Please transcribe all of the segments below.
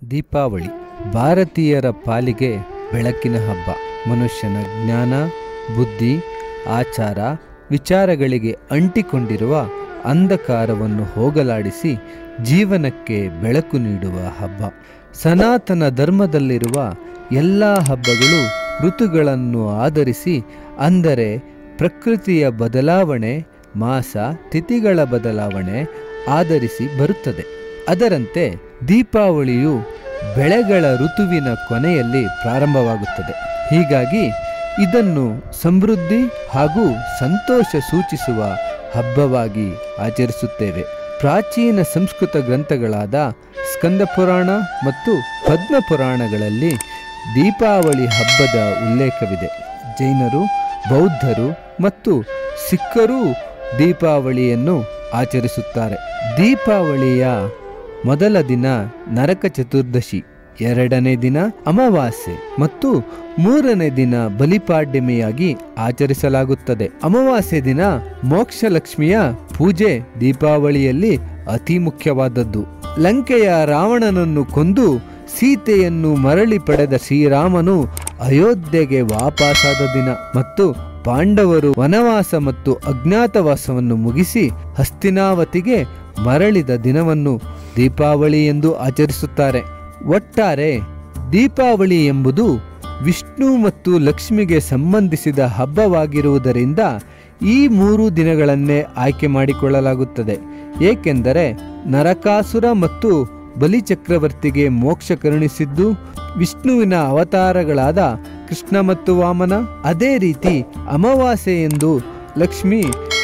ದೀಪಾವಳಿ ಭಾರತೀಯರ ಪಾಲಿಗೆ ಬೆಳಕಿನ ಹಬ್ಬ ಮನುಷ್ಯನ ಜ್ಞಾನ ಬುದ್ಧಿ ಆಚಾರ ವಿಚಾರಗಳಿಗೆ ಅಂಟಿಕೊಂಡಿರುವ ಅಂಧಕಾರವನ್ನು ಹೋಗಲಾಡಿಸಿ ಜೀವನಕ್ಕೆ ಬೆಳಕು ನೀಡುವ ಹಬ್ಬ ಸನಾತನ ಧರ್ಮದಲ್ಲಿರುವ ಎಲ್ಲ ಹಬ್ಬಗಳು ಋತುಗಳನ್ನು ಆಧರಿಸಿ ಅಂದರೆ ಪ್ರಕೃತಿಯ ಬದಲಾವಣೆ ಮಾಸ ತಿಥಿಗಳ ಬದಲಾವಣೆ ಆಧರಿಸಿ ಬರುತ್ತದೆ ಅದರಂತೆ ದೀಪಾವಳಿಯು ಬೆಳೆಗಳ ಋತುವಿನ ಕೊನೆಯಲ್ಲಿ ಪ್ರಾರಂಭವಾಗುತ್ತದೆ ಹೀಗಾಗಿ ಇದನ್ನು ಸಮೃದ್ಧಿ ಹಾಗೂ ಸಂತೋಷ ಸೂಚಿಸುವ ಹಬ್ಬವಾಗಿ ಆಚರಿಸುತ್ತೇವೆ ಪ್ರಾಚೀನ ಸಂಸ್ಕೃತ ಗ್ರಂಥಗಳಾದ ಸ್ಕಂದ ಪುರಾಣ ಮತ್ತು ಪದ್ಮ ಪುರಾಣಗಳಲ್ಲಿ ದೀಪಾವಳಿ ಹಬ್ಬದ ಉಲ್ಲೇಖವಿದೆ ಜೈನರು ಬೌದ್ಧರು ಮತ್ತು ಸಿಖ್ಖರೂ ದೀಪಾವಳಿಯನ್ನು ಆಚರಿಸುತ್ತಾರೆ ದೀಪಾವಳಿಯ ಮೊದಲ ದಿನ ನರಕ ಚತುರ್ದಶಿ ಎರಡನೇ ದಿನ ಅಮಾವಾಸ್ಯೆ ಮತ್ತು ಮೂರನೇ ದಿನ ಬಲಿಪಾಡ್ಯಮೆಯಾಗಿ ಆಚರಿಸಲಾಗುತ್ತದೆ ಅಮಾವಾಸ್ಯೆ ದಿನ ಮೋಕ್ಷಲಕ್ಷ್ಮಿಯ ಪೂಜೆ ದೀಪಾವಳಿಯಲ್ಲಿ ಅತಿ ಮುಖ್ಯವಾದದ್ದು ಲಂಕೆಯ ರಾವಣನನ್ನು ಕೊಂದು ಸೀತೆಯನ್ನು ಮರಳಿ ಪಡೆದ ಶ್ರೀರಾಮನು ಅಯೋಧ್ಯೆಗೆ ವಾಪಸಾದ ದಿನ ಮತ್ತು ಪಾಂಡವರು ವನವಾಸ ಮತ್ತು ಅಜ್ಞಾತವಾಸವನ್ನು ಮುಗಿಸಿ ಹಸ್ತಿನಾವತಿಗೆ ಮರಳಿದ ದಿನವನ್ನು ದೀಪಾವಳಿ ಎಂದು ಆಚರಿಸುತ್ತಾರೆ ಒಟ್ಟಾರೆ ದೀಪಾವಳಿ ಎಂಬುದು ವಿಷ್ಣು ಮತ್ತು ಲಕ್ಷ್ಮಿಗೆ ಸಂಬಂಧಿಸಿದ ಹಬ್ಬವಾಗಿರುವುದರಿಂದ ಈ ಮೂರು ದಿನಗಳನ್ನೇ ಆಯ್ಕೆ ಮಾಡಿಕೊಳ್ಳಲಾಗುತ್ತದೆ ಏಕೆಂದರೆ ನರಕಾಸುರ ಮತ್ತು ಬಲಿಚಕ್ರವರ್ತಿಗೆ ಮೋಕ್ಷ ಕರುಣಿಸಿದ್ದು ವಿಷ್ಣುವಿನ ಅವತಾರಗಳಾದ ಕೃಷ್ಣ ಮತ್ತು ವಾಮನ ಅದೇ ರೀತಿ ಅಮಾವಾಸ್ಯೆ ಎಂದು ಲಕ್ಷ್ಮಿ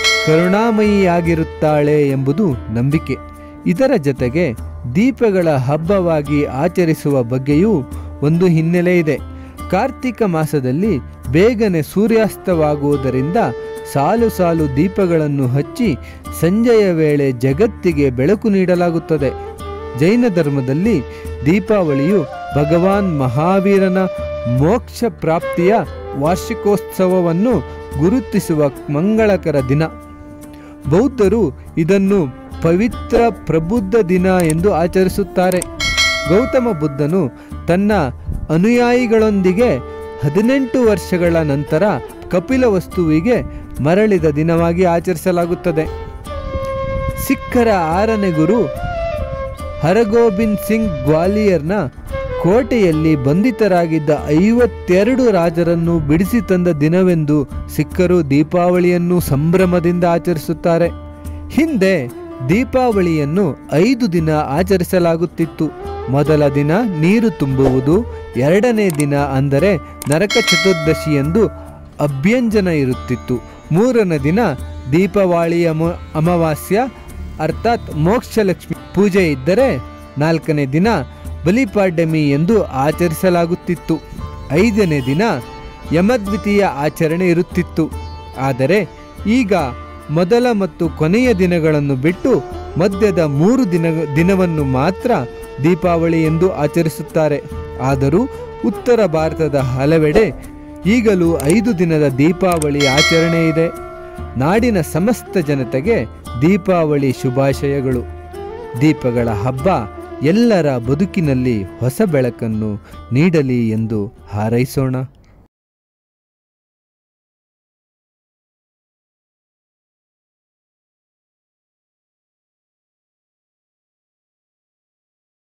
ಕರುಣಾಮಯಿಯಾಗಿರುತ್ತಾಳೆ ಎಂಬುದು ನಂಬಿಕೆ ಇದರ ಜೊತೆಗೆ ದೀಪಗಳ ಹಬ್ಬವಾಗಿ ಆಚರಿಸುವ ಬಗ್ಗೆಯೂ ಒಂದು ಹಿನ್ನೆಲೆ ಇದೆ ಕಾರ್ತಿಕ ಮಾಸದಲ್ಲಿ ಬೇಗನೆ ಸೂರ್ಯಾಸ್ತವಾಗುವುದರಿಂದ ಸಾಲು ಸಾಲು ದೀಪಗಳನ್ನು ಹಚ್ಚಿ ಸಂಜೆಯ ವೇಳೆ ಜಗತ್ತಿಗೆ ಬೆಳಕು ನೀಡಲಾಗುತ್ತದೆ ಜೈನ ಧರ್ಮದಲ್ಲಿ ದೀಪಾವಳಿಯು ಭಗವಾನ್ ಮಹಾವೀರನ ಮೋಕ್ಷ ಪ್ರಾಪ್ತಿಯ ವಾರ್ಷಿಕೋತ್ಸವವನ್ನು ಗುರುತಿಸುವ ಮಂಗಳಕರ ದಿನ ಬೌದ್ಧರು ಇದನ್ನು ಪವಿತ್ರ ಪ್ರಬುದ್ಧ ದಿನ ಎಂದು ಆಚರಿಸುತ್ತಾರೆ ಗೌತಮ ಬುದ್ಧನು ತನ್ನ ಅನುಯಾಯಿಗಳೊಂದಿಗೆ ಹದಿನೆಂಟು ವರ್ಷಗಳ ನಂತರ ಕಪಿಲವಸ್ತುವಿಗೆ ಮರಳಿದ ದಿನವಾಗಿ ಆಚರಿಸಲಾಗುತ್ತದೆ ಸಿಖ್ಖರ ಆರನೇ ಗುರು ಹರಗೋಬಿಂದ್ ಸಿಂಗ್ ಗ್ವಾಲಿಯರ್ನ ಕೋಟೆಯಲ್ಲಿ ಬಂಧಿತರಾಗಿದ್ದ ಐವತ್ತೆರಡು ರಾಜರನ್ನು ಬಿಡಿಸಿ ತಂದ ದಿನವೆಂದು ಸಿಖ್ಖರು ದೀಪಾವಳಿಯನ್ನು ಸಂಭ್ರಮದಿಂದ ಆಚರಿಸುತ್ತಾರೆ ಹಿಂದೆ ದೀಪಾವಳಿಯನ್ನು ಐದು ದಿನ ಆಚರಿಸಲಾಗುತ್ತಿತ್ತು ಮೊದಲ ದಿನ ನೀರು ತುಂಬುವುದು ಎರಡನೇ ದಿನ ಅಂದರೆ ನರಕ ಚತುರ್ದಶಿ ಎಂದು ಅಭ್ಯಂಜನ ಇರುತ್ತಿತ್ತು ಮೂರನೇ ದಿನ ದೀಪಾವಳಿ ಅಮ ಅಮಾವಾಸ್ಯ ಅರ್ಥಾತ್ ಮೋಕ್ಷಲಕ್ಷ್ಮಿ ಪೂಜೆ ಇದ್ದರೆ ನಾಲ್ಕನೇ ದಿನ ಬಲಿಪಾಡ್ಯಮಿ ಎಂದು ಆಚರಿಸಲಾಗುತ್ತಿತ್ತು ಐದನೇ ದಿನ ಯಮದ್ವಿತೀಯ ಆಚರಣೆ ಇರುತ್ತಿತ್ತು ಆದರೆ ಈಗ ಮೊದಲ ಮತ್ತು ಕೊನೆಯ ದಿನಗಳನ್ನು ಬಿಟ್ಟು ಮಧ್ಯದ ಮೂರು ದಿನ ದಿನವನ್ನು ಮಾತ್ರ ದೀಪಾವಳಿ ಎಂದು ಆಚರಿಸುತ್ತಾರೆ ಆದರೂ ಉತ್ತರ ಭಾರತದ ಹಲವೆಡೆ ಈಗಲೂ ಐದು ದಿನದ ದೀಪಾವಳಿ ಆಚರಣೆ ಇದೆ ನಾಡಿನ ಸಮಸ್ತ ಜನತೆಗೆ ದೀಪಾವಳಿ ಶುಭಾಶಯಗಳು ದೀಪಗಳ ಹಬ್ಬ ಎಲ್ಲರ ಬದುಕಿನಲ್ಲಿ ಹೊಸ ಬೆಳಕನ್ನು ನೀಡಲಿ ಎಂದು ಹಾರೈಸೋಣ